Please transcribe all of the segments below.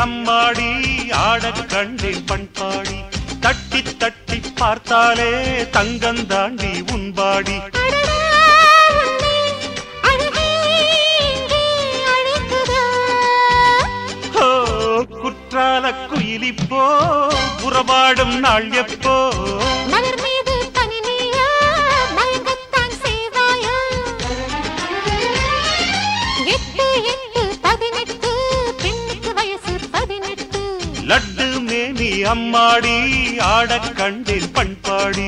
அம்மாடி ஆடக் கண்டேன் பண்பாடி தட்டி தட்டி பார்த்தாலே தங்கந்தாண்டி உன்பாடி அடடா, உன்னை அழகே இங்கே அழைக்குதா? ஓ குற்றால குயிலிப்போ புறவாடும் நாள் எப்போ மலர் மீது பனி நீயா மயங்கத்தான் செய்வாயா எட்டு எட்டு பதினெட்டு பெண்ணுக்கு வயசு பதினெட்டு லட்டு மேனி அம்மாடி ஆடக் கண்டேன் பண்பாடி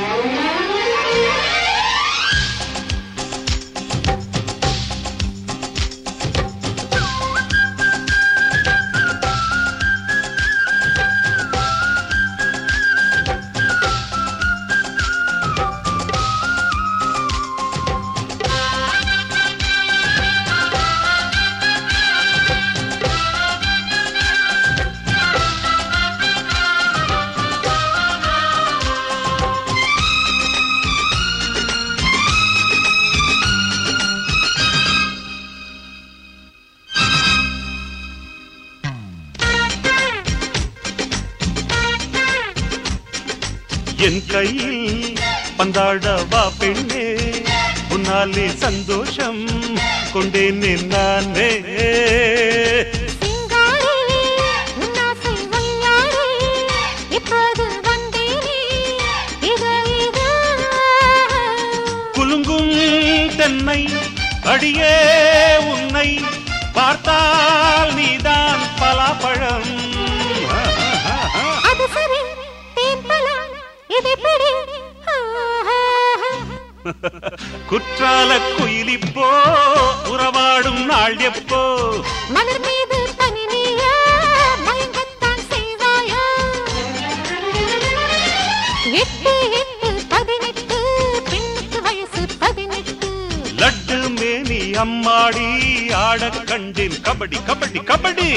என் கையில் பந்தாடவா பெண்ணே உன்னாலே சந்தோஷம் கொண்டேனே நானே சிங்காரி உன்னாசை வல்லாரி இப்போது வந்தேனே இது இது குலுங்கும் தென்னை அடியே உன்னை பார்த்தால் நீதான் பலாப்பழம் அது சரி தேன்பலம் இதை பிடி குற்றால குயிலிப்போ உறவாடும் நாள் எப்போ மலர் மீது பனி நீயா மயங்கத்தான் செய்வாயா எட்டு எட்டு பதினெட்டு பெண்ணுக்கு வயசு பதினெட்டு லட்டு மேனி அம்மாடி ஆடக் கண்டேன் கபடி கபடி கபடி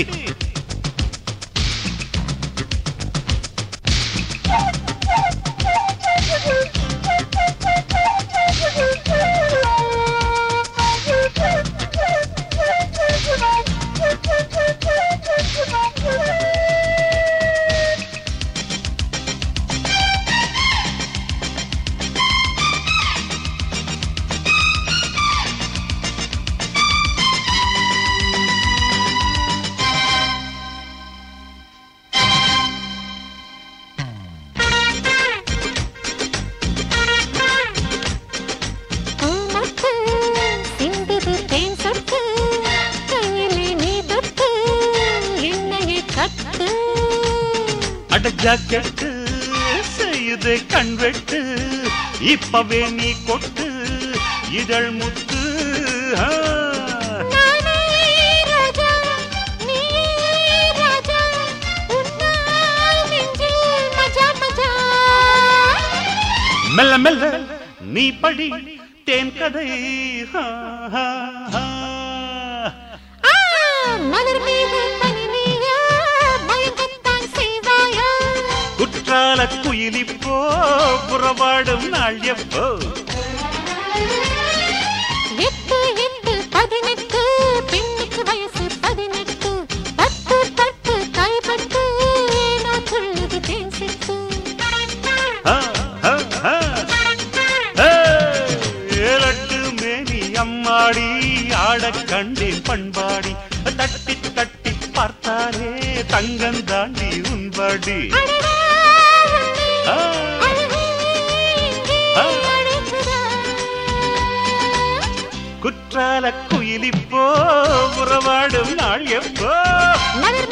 பூமொட்டு சிந்துது தேன் சொட்டு கையிலே நீ தொட்டு என்னையை கட்டு அட ஜாக்கெட்டு செய்யுது கண்வெட்டு இப்பவே நீ கொட்டு இதழ் முத்து ஆ. நானே ராஜா நீயே ராஜா உன்னால் நெஞ்சில் மஜா மஜா மெல்ல மெல்ல நீ படி தேன் கதை ஆ, ஆ, ஆ. ஆ, மலர் மீது பனி நீயா மயங்கத்தான் செய்வாயா குற்றால குயிலிப்போ புறவாடும் நாள் எப்போ எட்டு எட்டு பதினெட்டு பெண்ணுக்கு வயசு பதினெட்டு பத்து பத்து கைப்பட்டு ஏனோ துள்ளுது தேன் சிட்டு ஆ, ஆ, ஆ. ஏ, ஏலட்டு மேனி அம்மாடி ஆடக் கண்டேன் பண்பாடி தட்டி தட்டி பார்த்தாலே தங்கம் தாண்டி உன்பாடி அடடா, உன்னை ஆ, அழகே இங்கே ஆ. அழைக்குதா? குற்றால குயிலிப்போ உறவாடும் நாள் எப்போ மலர்